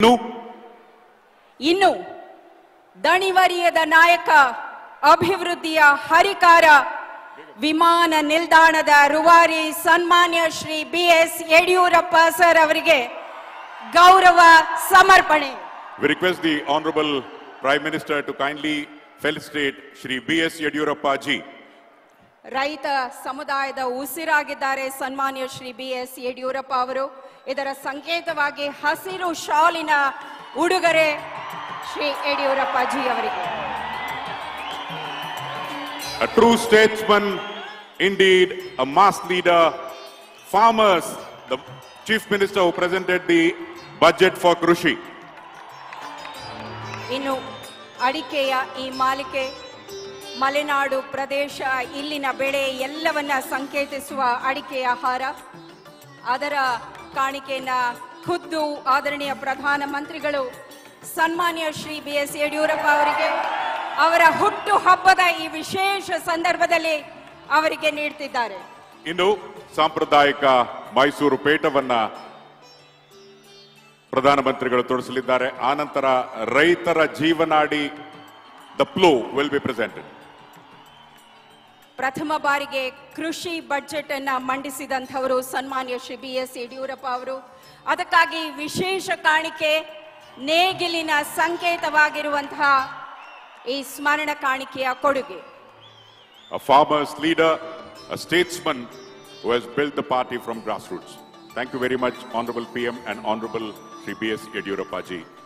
ಇನ್ನು ಇನ್ನು ದಣಿವರಿಯದ ನಾಯಕ ಅಭಿವೃದ್ಧಿಯ ಹರಿಕಾರ ವಿಮಾನ ನಿಲ್ದಾಣದ ರೂವಾರಿ ಸನ್ಮಾನ್ಯ Shri B S Yediyurappa sir ಅವರಿಗೆ ಗೌರವ ಸಮರ್ಪಣೆ We request the Honorable Prime Minister to kindly felicitate Shri B.S. Yadurappa ji. ರೈತ ಸಮುದಾಯದ ಉಸಿರಾಗಿದ್ದಾರೆ ಸನ್ಮಾನ್ಯ ಶ್ರೀ ಬಿ ಎಸ್ ಯಡಿಯೂರಪ್ಪ ಅವರು ಇದರ ಸಂಕೇತವಾಗಿ ಹಸಿರು ಶಾಲಿನ ಉಡುಗೊರೆ ಶ್ರೀ ಯಡಿಯೂರಪ್ಪ ಜಿ ಅವರಿಗೆ A true statesman, indeed, a mass leader. Farmers, the Chief Minister who presented the budget for Krushi. ಇನ್ನು ಅಡಿಕೆಯ ಈ ಮಾಲಿಕೆ ಮಲೆನಾಡು ಪ್ರದೇಶ ಇಲ್ಲಿನ ಬೆಳೆ ಎಲ್ಲವನ್ನ ಸಂಕೇತಿಸುವ ಅಡಿಕೆಯ ಹಾರ ಅದರ ಕಾಣಿಕೆಯನ್ನ ಖುದ್ದು ಆದರಣೀಯ ಪ್ರಧಾನ ಮಂತ್ರಿಗಳು ಸನ್ಮಾನ್ಯ ಶ್ರೀ ಬಿ ಎಸ್ ಯಡಿಯೂರಪ್ಪ ಅವರಿಗೆ ಅವರ ಹುಟ್ಟು ಹಬ್ಬದ ಈ ವಿಶೇಷ ಸಂದರ್ಭದಲ್ಲಿ ಅವರಿಗೆ ನೀಡ್ತಿದ್ದಾರೆ ಇನ್ನು ಸಾಂಪ್ರದಾಯಿಕ ಮೈಸೂರು ಪೇಟವನ್ನ ಪ್ರಧಾನಮಂತ್ರಿಗಳು ತೊಡಸಲಿದ್ದಾರೆ ಆನಂತರ ರೈತರ ಜೀವನಾಡಿ the plough will be presented ಪ್ರಥಮ ಬಾರಿಗೆ ಕೃಷಿ ಬಜೆಟ್ ಅನ್ನ ಮಂಡಿಸಿದಂಥವರು ಸನ್ಮಾನ್ಯ ಶ್ರೀ ಬಿ ಎಸ್ ಯಡಿಯೂರಪ್ಪ ಅವರು ಅದಕ್ಕಾಗಿ ವಿಶೇಷ ಕಾಣಿಕೆ ನೇಗಿಲಿನ ಸಂಕೇತವಾಗಿರುವಂತಹ ಈ ಸ್ಮರಣ ಕಾಣಿಕೆಯ ಕೊಡುಗೆ a farmer's leader, a statesman who has built the party from grassroots. Thank you very much, Honorable PM and Honorable Shri B.S. Yadurappa ji.